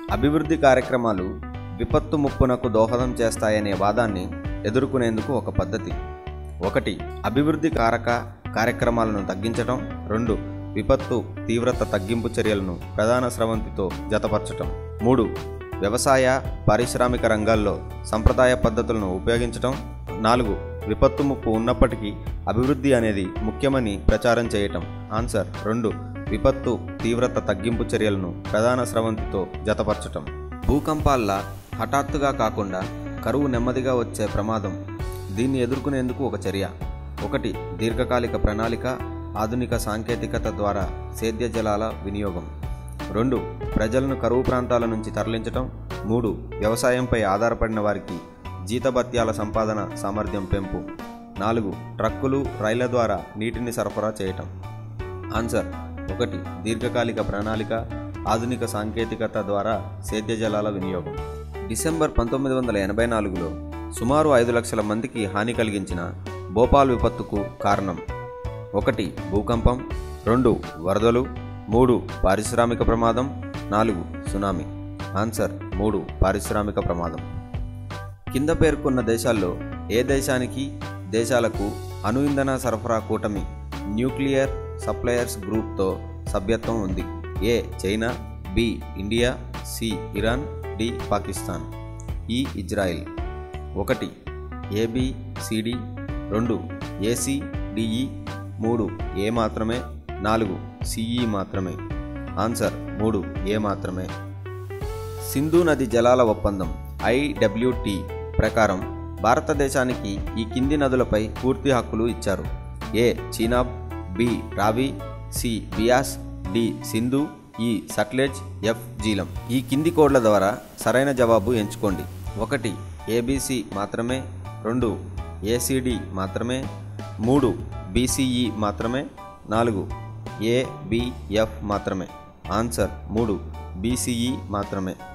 అభివృద్ధి కార్యక్రమాలు విపత్తు ముప్పునకు దోహదం చేస్తాయనే వాదాన్ని ఎదుర్కొనేందుకు ఒక పద్ధతి ఒకటి అభివృద్ధి కారక కార్యక్రమాలను తగ్గించటం రెండు విపత్తు తీవ్రత తగ్గింపు చర్యలను ప్రధాన స్రవంతితో జతపరచటం మూడు వ్యవసాయ పారిశ్రామిక రంగాల్లో సంప్రదాయ పద్ధతులను ఉపయోగించటం నాలుగు విపత్తు ముప్పు ఉన్నప్పటికీ అభివృద్ధి అనేది ముఖ్యమని ప్రచారం చేయటం ఆన్సర్ రెండు విపత్తు తీవ్రత తగ్గింపు చర్యలను ప్రధాన స్రవంతితో జతపరచటం భూకంపాల్లా హఠాత్తుగా కాకుండా కరువు నెమ్మదిగా వచ్చే ప్రమాదం దీన్ని ఎదుర్కొనేందుకు ఒక చర్య ఒకటి దీర్ఘకాలిక ప్రణాళిక ఆధునిక సాంకేతికత ద్వారా సేద్య జలాల వినియోగం రెండు ప్రజలను కరువు ప్రాంతాల నుంచి తరలించటం మూడు వ్యవసాయంపై ఆధారపడిన వారికి జీతభత్యాల సంపాదన సామర్థ్యం పెంపు నాలుగు ట్రక్కులు రైళ్ల ద్వారా నీటిని సరఫరా చేయటం ఆన్సర్ ఒకటి దీర్ఘకాలిక ప్రణాళిక ఆధునిక సాంకేతికత ద్వారా సేద్య జలాల వినియోగం డిసెంబర్ పంతొమ్మిది వందల ఎనభై నాలుగులో సుమారు ఐదు లక్షల మందికి హాని కలిగించిన భోపాల్ విపత్తుకు కారణం ఒకటి భూకంపం రెండు వరదలు మూడు పారిశ్రామిక ప్రమాదం నాలుగు సునామీ ఆన్సర్ మూడు పారిశ్రామిక ప్రమాదం కింద పేర్కొన్న దేశాల్లో ఏ దేశానికి దేశాలకు అణు ఇంధన సరఫరా కూటమి న్యూక్లియర్ సప్లయర్స్ గ్రూప్తో సభ్యత్వం ఉంది A China B India C Iran D Pakistan E Israel ఒకటి ఏబి సిడి రెండు ఏసి డిఈ మూడు ఏ మాత్రమే నాలుగు సిఈ మాత్రమే ఆన్సర్ మూడు ఏ మాత్రమే సింధు నది జలాల ఒప్పందం ఐడబ్ల్యూటి ప్రకారం భారతదేశానికి ఈ కింది నదులపై పూర్తి హక్కులు ఇచ్చారు A Chenab B Ravi C Beas D Sindhu E Sutlej F Jhelum ఈ కింది కోడ్ల ద్వారా సరైన జవాబు ఎంచుకోండి ఒకటి ఏబిసి మాత్రమే రెండు ఏసిడి మాత్రమే మూడు బీసీఈ మాత్రమే నాలుగు ఏబిఎఫ్ మాత్రమే ఆన్సర్ మూడు బీసీఈ మాత్రమే